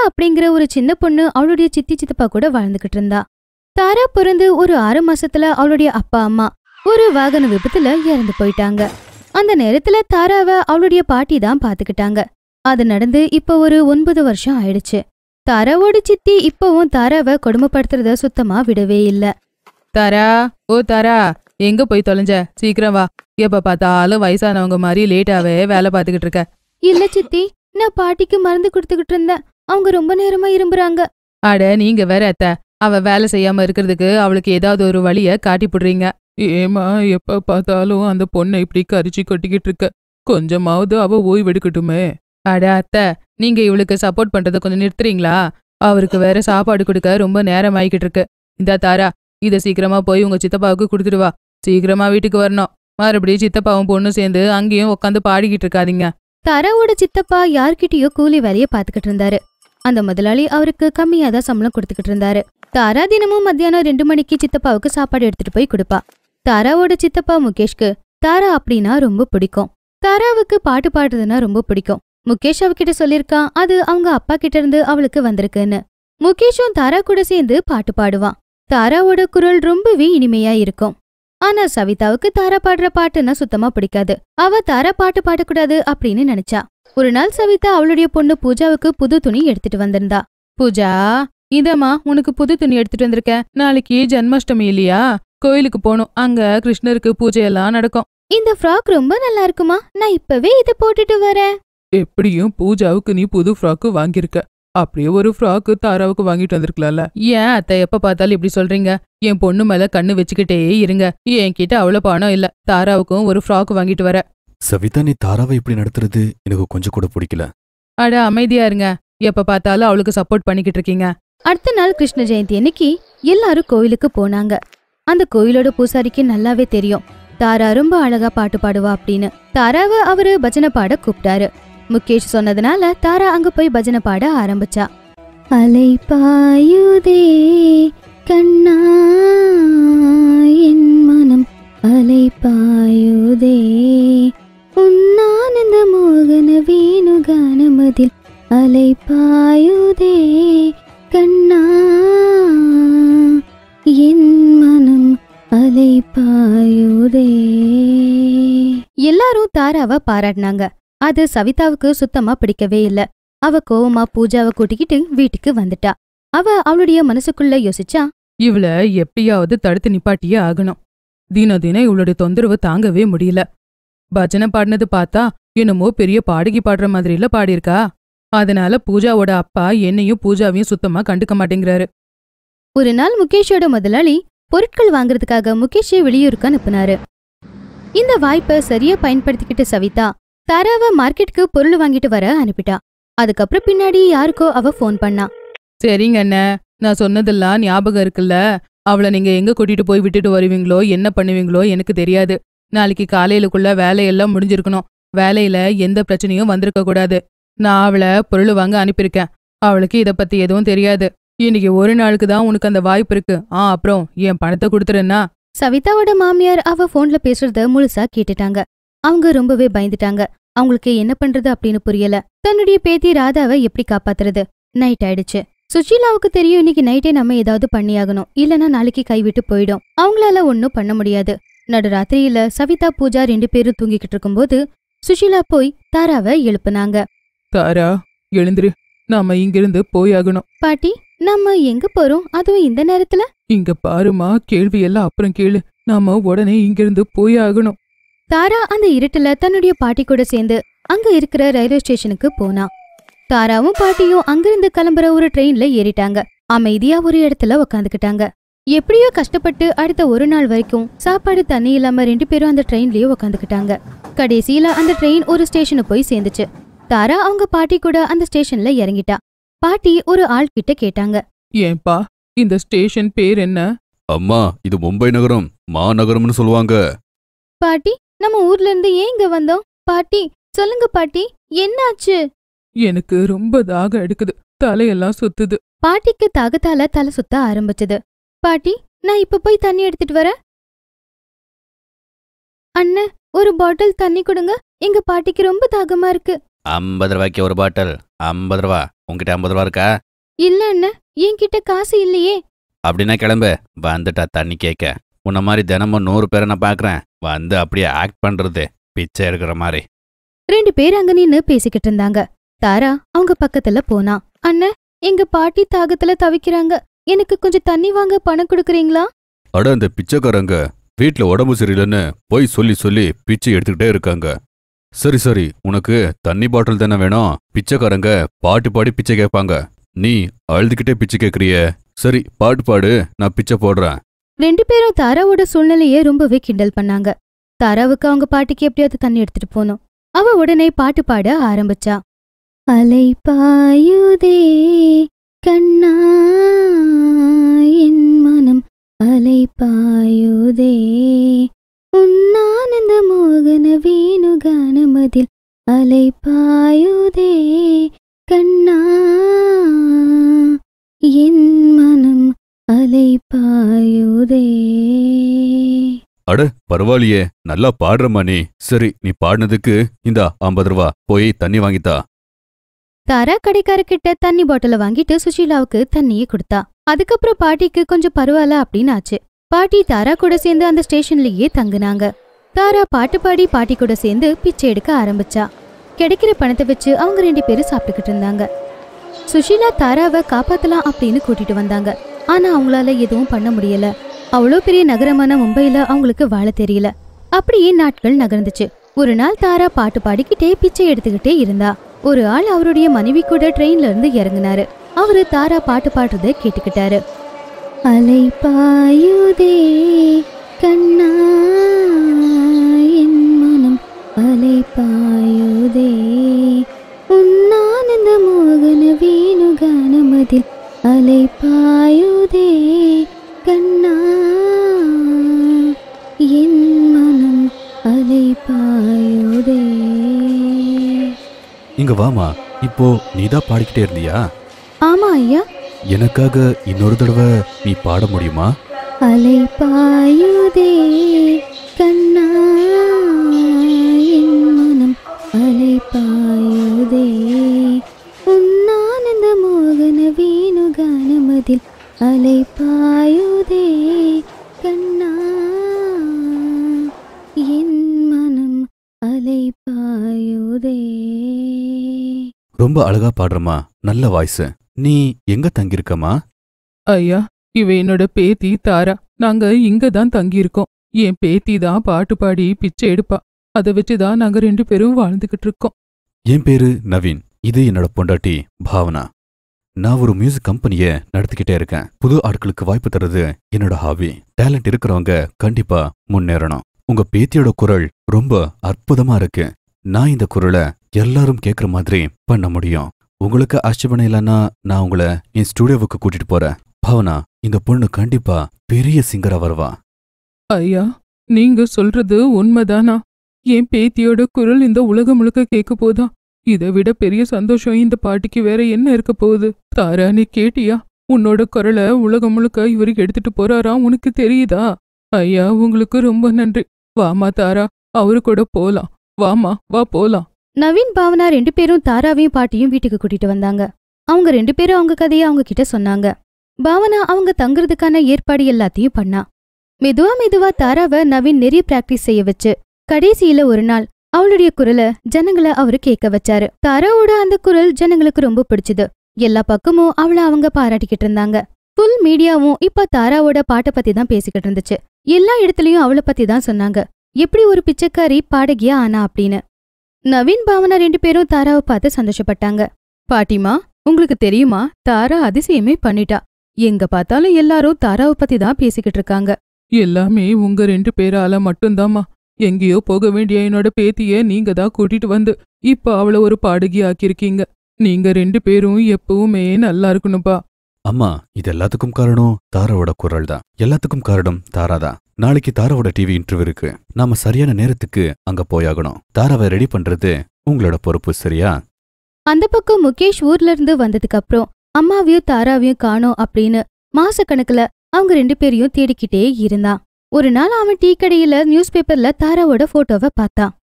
அப்படிங்கிற ஒரு சின்ன பொண்ணு அவளுடைய சித்தி சித்தப்பா கூட வாழ்ந்துகிட்டு இருந்தா தாரா பிறந்து ஒரு ஆறு மாசத்துல அவளுடைய அப்பா அம்மா ஒரு வாகன விபத்துல இறந்து போயிட்டாங்க அந்த நேரத்துல தாராவை அவளுடைய பாட்டி தான் பாத்துக்கிட்டாங்க அது நடந்து இப்ப ஒரு ஒன்பது வருஷம் ஆயிடுச்சு தாராவோட சித்தி இப்பவும் தாராவை கொடுமைப்படுத்துறத சுத்தமா விடவே இல்ல தாரா ஓ தாரா எங்க போய் தொலைஞ்ச சீக்கிரம் வா எப்ப பார்த்தாலும் வயசானவங்க மாதிரி லேட்டாவே வேலை பார்த்துக்கிட்டு இருக்க இல்ல சித்தி நான் பாட்டிக்கு மருந்து கொடுத்துக்கிட்டு இருந்தேன் அவங்க ரொம்ப நேரமா இரும்புறாங்க அட நீங்க வேற அத்த அவ வேலை செய்யாம இருக்கிறதுக்கு அவளுக்கு ஏதாவது ஒரு வழிய காட்டி போடுறீங்க ஏமா எப்ப பார்த்தாலும் அந்த பொண்ணை இப்படி கரிச்சு கொட்டிக்கிட்டு இருக்க கொஞ்சமாவது அவ ஓய்வெடுக்கட்டுமே அட அத்தை நீங்க இவளுக்கு சப்போர்ட் பண்றத கொஞ்சம் நிறுத்துறீங்களா அவருக்கு வேற சாப்பாடு கொடுக்க ரொம்ப நேரம் ஆயிக்கிட்டு இருக்கு இந்தா தாரா இத சீக்கிரமா போய் உங்க சித்தப்பாவுக்கு கொடுத்துட்டு வா சீக்கிரமா வீட்டுக்கு வரணும் மறுபடியும் சித்தப்பாவும் பொண்ணு சேர்ந்து அங்கேயும் உட்காந்து பாடிக்கிட்டு இருக்காதீங்க தாராவோட சித்தப்பா யார்கிட்டயோ கூலி வேலைய பாத்துக்கிட்டு இருந்தாரு அந்த முதலாளி அவருக்கு கம்மியா தான் சம்பளம் கொடுத்துக்கிட்டு இருந்தாரு தாரா தினமும் மத்தியானம் ரெண்டு மணிக்கு சித்தப்பாவுக்கு சாப்பாடு எடுத்துட்டு போய் கொடுப்பா தாராவோட சித்தப்பா முகேஷ்க்கு தாரா அப்படின்னா ரொம்ப பிடிக்கும் தாராவுக்கு பாட்டு பாடுறதுன்னா ரொம்ப பிடிக்கும் முகேஷ் அவகிட்ட சொல்லிருக்கான் அது அவங்க அப்பா கிட்ட இருந்து அவளுக்கு வந்திருக்குன்னு முகேஷும் தாரா கூட சேர்ந்து பாட்டு பாடுவான் தாராவோட குரல் ரொம்பவே இனிமையா இருக்கும் ஆனா சவிதாவுக்கு தாரா பாடுற பாட்டுன்னா சுத்தமா பிடிக்காது அவ தாரா பாட்டு பாடக்கூடாது அப்படின்னு நினைச்சா ஒரு நாள் சவிதா அவளுடைய பொண்ணு பூஜாவுக்கு புது துணி எடுத்துட்டு வந்திருந்தா பூஜா இதம்மா உனக்கு புது துணி எடுத்துட்டு வந்திருக்கேன் நாளைக்கு ஜன்மாஷ்டமி இல்லையா கோயிலுக்கு போகணும் அங்க கிருஷ்ணருக்கு பூஜையெல்லாம் நடக்கும் இந்த ஃப்ராக் ரொம்ப நல்லா இருக்குமா நான் இப்பவே இதை போட்டுட்டு வரேன் எப்படியும் பூஜாவுக்கு நீ புது ஃப்ராக்கு வாங்கியிருக்க அப்படியே ஒரு ஃப்ராக்கு தாராவுக்கு வாங்கிட்டு வந்திருக்கலாம்ல ஏன் அத்தை எப்ப பார்த்தாலும் இப்படி சொல்றீங்க என் பொண்ணு மேல கண்ணு வச்சுக்கிட்டே இருங்க என்கிட்ட அவ்வளவு பணம் இல்ல தாராவுக்கும் ஒரு ஃப்ராக் வாங்கிட்டு வர சவிதா நீ தாராவை இப்படி நடத்துறது எனக்கு கொஞ்சம் கூட பிடிக்கல அட அமைதியா இருங்க எப்ப பார்த்தாலும் அவளுக்கு சப்போர்ட் பண்ணிக்கிட்டு இருக்கீங்க அடுத்த நாள் கிருஷ்ண ஜெயந்தி அன்னைக்கு எல்லாரும் கோயிலுக்கு போனாங்க அந்த கோயிலோட பூசாரிக்கு நல்லாவே தெரியும் தாரா ரொம்ப அழகா பாட்டு பாடுவா அப்படின்னு தாராவை அவரு பஜனை பாட கூப்பிட்டாரு முகேஷ் சொன்னதுனால தாரா அங்க போய் பஜனை பாட ஆரம்பிச்சா அலை பாயுதே கண்ணா என் மனம் அலை பாயுதே உன்னானந்த மோகன வேணுகானமதில் அலை பாயுதே கண்ணா என் மனம் அலை பாயுதே எல்லாரும் தாராவை பாராட்டினாங்க அது சவிதாவுக்கு சுத்தமா பிடிக்கவே இல்ல அவ கோவமா பூஜாவை கூட்டிக்கிட்டு வீட்டுக்கு வந்துட்டா அவ அவளுடைய மனசுக்குள்ள யோசிச்சா இவள எப்படியாவது தடுத்து நிப்பாட்டியே ஆகணும் தினம் தினம் இவளுடைய தொந்தரவு தாங்கவே முடியல பஜனை பாடினது பார்த்தா என்னமோ பெரிய பாடகி பாடுற மாதிரில பாடியிருக்கா அதனால பூஜாவோட அப்பா என்னையும் பூஜாவையும் சுத்தமா கண்டுக்க மாட்டேங்கிறாரு ஒரு நாள் முகேஷோட முதலாளி பொருட்கள் வாங்குறதுக்காக முகேஷை வெளியூருக்கு அனுப்புனாரு இந்த வாய்ப்பை சரியா பயன்படுத்திக்கிட்ட சவிதா தாராவை மார்க்கெட்டுக்கு பொருள் வாங்கிட்டு வர அனுப்பிட்டா அதுக்கப்புறம் பின்னாடி யாருக்கோ அவ ஃபோன் பண்ணா சரிங்க அண்ணே நான் சொன்னதெல்லாம் ஞாபகம் இருக்குல்ல அவளை நீங்க எங்க கூட்டிட்டு போய் விட்டுட்டு வருவீங்களோ என்ன பண்ணுவீங்களோ எனக்கு தெரியாது நாளைக்கு காலையிலுக்குள்ள வேலையெல்லாம் முடிஞ்சிருக்கணும் வேலையில எந்த பிரச்சனையும் வந்திருக்க கூடாது நான் அவளை பொருள் வாங்க அனுப்பியிருக்கேன் அவளுக்கு இத பத்தி எதுவும் தெரியாது இன்னைக்கு ஒரு நாளுக்கு தான் உனக்கு அந்த வாய்ப்பு இருக்கு ஆ அப்புறம் என் பணத்தை கொடுத்துருன்னா சவிதாவோட மாமியார் அவ போன்ல பேசுறத முழுசா கேட்டுட்டாங்க அவங்க ரொம்பவே பயந்துட்டாங்க அவங்களுக்கு என்ன பண்றது அப்படின்னு புரியல தன்னுடைய பேத்தி ராதாவை எப்படி காப்பாத்துறது நைட் ஆயிடுச்சு சுஷீலாவுக்கு தெரியும் இன்னைக்கு நைட்டே நம்ம ஏதாவது பண்ணியாகணும் இல்லனா நாளைக்கு கைவிட்டு போயிடும் அவங்களால ஒன்னும் பண்ண முடியாது நடுராத்திரியில சவிதா பூஜா ரெண்டு பேரும் தூங்கிக்கிட்டு இருக்கும்போது சுஷீலா போய் தாராவை எழுப்புனாங்க தாரா எழுந்திரு நாம இங்கிருந்து போயாகணும் பாட்டி நம்ம எங்க போறோம் அதுவும் இந்த நேரத்துல இங்க பாருமா கேள்வி எல்லாம் அப்புறம் கேளு நாம உடனே இங்கிருந்து போயாகணும் தாரா அந்த இருட்டுல தன்னுடைய பாட்டி கூட சேர்ந்து அங்க இருக்கிற ரயில்வே ஸ்டேஷனுக்கு போனா தாராவும் பாட்டியும் அங்கிருந்து கிளம்புற ஒரு ட்ரெயின்ல ஏறிட்டாங்க அமைதியா ஒரு இடத்துல உக்காந்துக்கிட்டாங்க எப்படியோ கஷ்டப்பட்டு அடுத்த ஒரு நாள் வரைக்கும் சாப்பாடு தண்ணி இல்லாம ரெண்டு பேரும் அந்த ட்ரெயின்லயே உக்காந்துக்கிட்டாங்க கடைசியில அந்த ட்ரெயின் ஒரு ஸ்டேஷனு போய் சேர்ந்துச்சு தாரா அவங்க பாட்டி கூட அந்த ஸ்டேஷன்ல இறங்கிட்டா பாட்டி ஒரு ஆள் கிட்ட கேட்டாங்க ஏன்பா இந்த ஸ்டேஷன் பேர் என்ன அம்மா இது மும்பை நகரம் மாநகரம்னு சொல்லுவாங்க பாட்டி நம்ம ஊர்ல இருந்து ஏன் இங்க வந்தோம் பாட்டி சொல்லுங்க பாட்டி என்னாச்சு எனக்கு ரொம்ப தாகம் எடுக்குது தலையெல்லாம் சுத்துது பாட்டிக்கு தாகத்தால தலை சுத்த ஆரம்பிச்சது பாட்டி நான் இப்ப போய் தண்ணி எடுத்துட்டு வரேன் அண்ணே ஒரு பாட்டில் தண்ணி கொடுங்க எங்க பாட்டிக்கு ரொம்ப தாகமா இருக்கு ஐம்பது ரூபாய்க்கு ஒரு பாட்டில் ஐம்பது ரூபா உங்ககிட்ட ஐம்பது ரூபா இருக்கா இல்ல அண்ணன் என்கிட்ட காசு இல்லையே அப்படின்னா கிளம்பு வந்துட்டா தண்ணி கேட்க உன்ன மாதிரி தினமும் நூறு பேரை நான் பார்க்குறேன் வந்து அப்படியே ஆக்ட் பண்ணுறது பிச்சை எடுக்கிற மாதிரி ரெண்டு பேர் அங்க நின்னு பேசிக்கிட்டு இருந்தாங்க தாரா அவங்க பக்கத்துல போனா அண்ணன் எங்க பாட்டி தாகத்துல தவிக்கிறாங்க எனக்கு கொஞ்சம் தண்ணி வாங்க பணம் கொடுக்குறீங்களா அட அந்த பிச்சைக்காரங்க வீட்ல உடம்பு சரியில்லைன்னு போய் சொல்லி சொல்லி பிச்சை எடுத்துக்கிட்டே இருக்காங்க சரி சரி உனக்கு தண்ணி பாட்டில் தானே வேணும் பிச்சைக்காரங்க பாட்டு பாடி பிச்சை கேட்பாங்க நீ அழுதுகிட்டே பிச்சை கேட்கறியே சரி பாட்டு பாடு நான் பிச்சை போடுறேன் ரெண்டு பேரும் தாராவோட சூழ்நிலைய ரொம்பவே கிண்டல் பண்ணாங்க தாராவுக்கு அவங்க பாட்டிக்கு எப்படியாவது தண்ணி எடுத்துட்டு போகணும் அவ உடனே பாட்டு பாட ஆரம்பிச்சா அலை பாயுதே கண்ணா என் மனம் அலை பாயுதே உன்னானந்த மோகன வேணுகானமதில் அலை பாயுதே கண்ணா என் மனம் அலை பாயுதே அட பரவாயில்லையே நல்லா பாடுறமா நீ சரி நீ பாடினதுக்கு இந்தா ஐம்பது ரூபா போய் தண்ணி வாங்கித்தா தாரா கடைக்காரர்கிட்ட தண்ணி பாட்டில வாங்கிட்டு சுஷீலாவுக்கு தண்ணியை கொடுத்தா அதுக்கப்புறம் பாட்டிக்கு கொஞ்சம் பரவாயில்ல அப்படின்னு ஆச்சு பாட்டி தாரா கூட சேர்ந்து அந்த ஸ்டேஷன்லயே தங்குனாங்க தாரா பாட்டு பாடி பாட்டி கூட சேர்ந்து பிச்சை எடுக்க ஆரம்பிச்சா கிடைக்கிற பணத்தை வச்சு அவங்க ரெண்டு பேரும் சாப்பிட்டுக்கிட்டு இருந்தாங்க சுஷீலா தாராவை காப்பாத்தலாம் அப்படின்னு கூட்டிட்டு வந்தாங்க ஆனா அவங்களால எதுவும் பண்ண முடியல அவ்வளோ பெரிய நகரமான மும்பையில அவங்களுக்கு வாழ தெரியல அப்படியே நாட்கள் நகர்ந்துச்சு ஒரு நாள் தாரா பாட்டு பாடிக்கிட்டே பிச்சை எடுத்துக்கிட்டே இருந்தா ஒரு ஆள் அவருடைய மனைவி கூட ட்ரெயின்ல இருந்து இறங்குனாரு அவரு தாரா பாட்டு பாடுறத கேட்டுக்கிட்டாரு அலை பாயுதே கண்ணா என் மனம் அலை பாயுதே உன்னானந்த மோகன வேணுகானமதில் அலை பாயுதே கண்ணா என் மனம் அலை பாயுதே இங்க வாமா இப்போ நீதான் பாடிக்கிட்டே இருந்தியா ஆமா ஐயா எனக்காக இன்னொரு தடவை நீ பாட முடியுமா அலை பாயுதே கண்ணா என் மனம் அலை பாயுதே உன்னானந்த மோகன வேணுகானமதில் அலை பாயுதே கண்ணா என் மனம் அலை பாயுதே ரொம்ப அழகா பாடுறமா நல்ல வாய்ஸ் நீ எங்க தங்கியிருக்கமா ஐயா இவ என்னோட பேத்தி தாரா நாங்க இங்க தான் தங்கியிருக்கோம் என் பேத்தி தான் பாட்டு பாடி பிச்சை எடுப்பா அதை வச்சுதான் நாங்க ரெண்டு பேரும் வாழ்ந்துகிட்டு இருக்கோம் என் பேரு நவீன் இது என்னோட பொண்டாட்டி பாவனா நான் ஒரு மியூசிக் கம்பெனிய நடத்திக்கிட்டே இருக்கேன் புது ஆட்களுக்கு வாய்ப்பு தர்றது என்னோட ஹாபி டேலண்ட் இருக்கிறவங்க கண்டிப்பா முன்னேறணும் உங்க பேத்தியோட குரல் ரொம்ப அற்புதமா இருக்கு நான் இந்த குரலை எல்லாரும் கேக்குற மாதிரி பண்ண முடியும் உங்களுக்கு ஆட்சேபணம் இல்லைன்னா நான் உங்களை என் ஸ்டுடியோவுக்கு கூட்டிட்டு போறேன் பாவனா இந்த பொண்ணு கண்டிப்பா பெரிய சிங்கரா வருவா ஐயா நீங்க சொல்றது உண்மைதானா என் பேத்தியோட குரல் இந்த உலகம் முழுக்க கேட்க போதா இதை விட பெரிய சந்தோஷம் இந்த பாட்டிக்கு வேற என்ன இருக்க போகுது தாரா நீ கேட்டியா உன்னோட குரலை உலகம் முழுக்க இவருக்கு எடுத்துட்டு போறாராம் உனக்கு தெரியுதா ஐயா உங்களுக்கு ரொம்ப நன்றி வாமா தாரா அவரு கூட போலாம் வாமா வா போலாம் நவீன் பாவனா ரெண்டு பேரும் தாராவையும் பாட்டியும் வீட்டுக்கு கூட்டிட்டு வந்தாங்க அவங்க ரெண்டு பேரும் அவங்க கதையை அவங்க கிட்ட சொன்னாங்க பாவனா அவங்க தங்குறதுக்கான ஏற்பாடு எல்லாத்தையும் பண்ணா மெதுவா மெதுவா தாராவை நவீன் நிறைய பிராக்டிஸ் செய்ய வச்சு கடைசியில ஒரு நாள் அவளுடைய குரலை ஜனங்களை அவரு கேட்க வச்சாரு தாராவோட அந்த குரல் ஜனங்களுக்கு ரொம்ப பிடிச்சது எல்லா பக்கமும் அவளை அவங்க பாராட்டிக்கிட்டு இருந்தாங்க ஃபுல் மீடியாவும் இப்ப தாராவோட பாட்டை பத்தி தான் பேசிக்கிட்டு இருந்துச்சு எல்லா இடத்துலயும் அவளை பத்தி தான் சொன்னாங்க எப்படி ஒரு பிச்சைக்காரி பாடகியா ஆனா அப்படின்னு நவீன் பாவனா ரெண்டு பேரும் தாராவை பார்த்து சந்தோஷப்பட்டாங்க பாட்டிமா உங்களுக்கு தெரியுமா தாரா அதிசயமே பண்ணிட்டா எங்க பார்த்தாலும் எல்லாரும் தாராவை பத்தி தான் பேசிக்கிட்டு இருக்காங்க எல்லாமே உங்க ரெண்டு பேரால மட்டும்தாம்மா எங்கேயோ போக வேண்டிய என்னோட பேத்திய நீங்க தான் கூட்டிட்டு வந்து இப்ப அவளை ஒரு பாடகி ஆக்கியிருக்கீங்க நீங்க ரெண்டு பேரும் எப்பவுமே நல்லா இருக்கணும்பா அம்மா இது எல்லாத்துக்கும் காரணம் தாராவோட குரல் தான் எல்லாத்துக்கும் காரணம் தாரா தான் நாளைக்கு தாராவோட டிவி இன்டர்வியூ இருக்கு நாம சரியான நேரத்துக்கு அங்க போயாகணும் தாராவை ரெடி பண்றது உங்களோட பொறுப்பு சரியா அந்த பக்கம் முகேஷ் ஊர்ல இருந்து வந்ததுக்கு அப்புறம் அம்மாவையும் தாராவையும் காணோம் அப்படின்னு மாசக்கணக்குல அவங்க ரெண்டு பேரையும் தேடிக்கிட்டே இருந்தான் ஒரு நாள் அவன் டீ கடையில நியூஸ் பேப்பர்ல தாராவோட போட்டோவை பார்த்தான்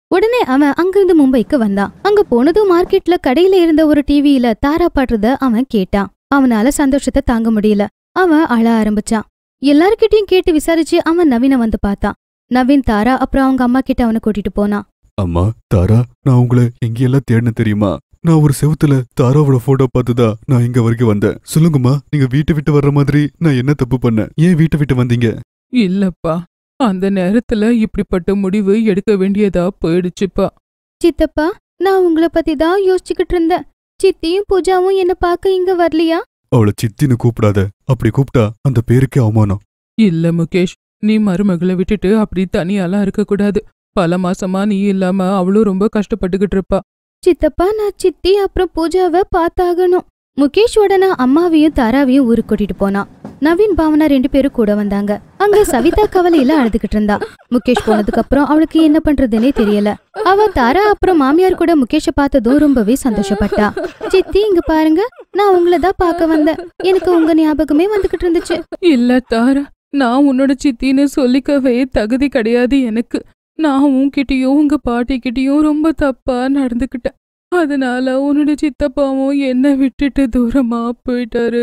உடனே அவன் அங்கிருந்து மும்பைக்கு வந்தான் அங்க போனதும் மார்க்கெட்ல கடையில இருந்த ஒரு டிவியில தாரா பாடுறத அவன் கேட்டான் அவனால சந்தோஷத்தை தாங்க முடியல அவன் அழ ஆரம்பிச்சான் எல்லார்கிட்டயும் கேட்டு விசாரிச்சு அவன் நவீன வந்து பார்த்தான் நவீன் தாரா அப்புறம் அவங்க அம்மா கிட்ட அவனை கூட்டிட்டு போனான் அம்மா தாரா நான் உங்களை எங்கெல்லாம் தேடினேன் தெரியுமா நான் ஒரு செவுத்துல தாராவோட போட்டோ பார்த்துதா நான் இங்க வரைக்கும் வந்தேன் சொல்லுங்கம்மா நீங்க வீட்டை விட்டு வர்ற மாதிரி நான் என்ன தப்பு பண்ணேன் ஏன் வீட்டை விட்டு வந்தீங்க இல்லப்பா அந்த நேரத்துல இப்படிப்பட்ட முடிவு எடுக்க வேண்டியதா போயிடுச்சுப்பா சித்தப்பா நான் உங்களை பத்தி தான் யோசிச்சுக்கிட்டு இருந்தேன் சித்தியும் பூஜாவும் என்ன பார்க்க இங்க வரலையா அவளை சித்தின்னு கூப்பிடாத அப்படி கூப்பிட்டா அந்த பேருக்கே அவமானம் இல்ல முகேஷ் நீ மருமகளை விட்டுட்டு அப்படி தனியாலாம் இருக்கக்கூடாது பல மாசமா நீ இல்லாம அவளும் ரொம்ப கஷ்டப்பட்டுக்கிட்டு இருப்பா சித்தப்பா நான் சித்தி அப்புறம் பூஜாவை பார்த்தாகணும் முகேஷ் உடனே அம்மாவையும் தாராவையும் ஊருக்கு கூட்டிட்டு போனான் நவீன் பாவனா ரெண்டு பேரும் கூட வந்தாங்க அங்க சவிதா கவலையில அழுதுகிட்டு இருந்தா முகேஷ் போனதுக்கு அப்புறம் அவளுக்கு என்ன பண்றதுன்னே தெரியல அவ தாரா அப்புறம் மாமியார் கூட முகேஷ பார்த்ததும் ரொம்பவே சந்தோஷப்பட்டா சித்தி இங்க பாருங்க நான் உங்களை தான் பார்க்க வந்தேன் எனக்கு உங்க ஞாபகமே வந்துகிட்டு இருந்துச்சு இல்ல தாரா நான் உன்னோட சித்தின்னு சொல்லிக்கவே தகுதி கிடையாது எனக்கு நான் உன்கிட்டயும் உங்க பாட்டிக்கிட்டயும் ரொம்ப தப்பா நடந்துக்கிட்டேன் அதனால உன்னோட சித்தப்பாவும் என்னை விட்டுட்டு தூரமா போயிட்டாரு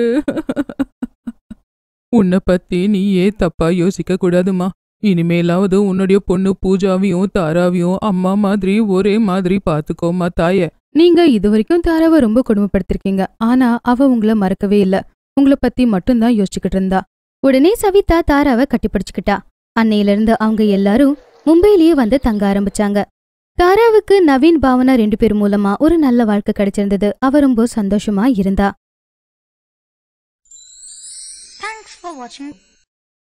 உன்னை பத்தி நீயே தப்பா யோசிக்க கூடாதுமா இனிமேலாவது உன்னுடைய பொண்ணு பூஜாவையும் தாராவையும் அம்மா மாதிரி ஒரே மாதிரி பாத்துக்கோமா தாய நீங்க இது வரைக்கும் தாராவை ரொம்ப கொடுமைப்படுத்திருக்கீங்க ஆனா அவ உங்களை மறக்கவே இல்ல உங்களை பத்தி மட்டும்தான் யோசிச்சுக்கிட்டு இருந்தா உடனே சவிதா தாராவை கட்டிப்பிடிச்சுக்கிட்டா அன்னையில இருந்து அவங்க எல்லாரும் மும்பையிலேயே வந்து தங்க ஆரம்பிச்சாங்க தாராவுக்கு நவீன் பாவனா ரெண்டு பேர் மூலமா ஒரு நல்ல வாழ்க்கை கிடைச்சிருந்தது அவ ரொம்ப சந்தோஷமா இருந்தா Thanks for watching.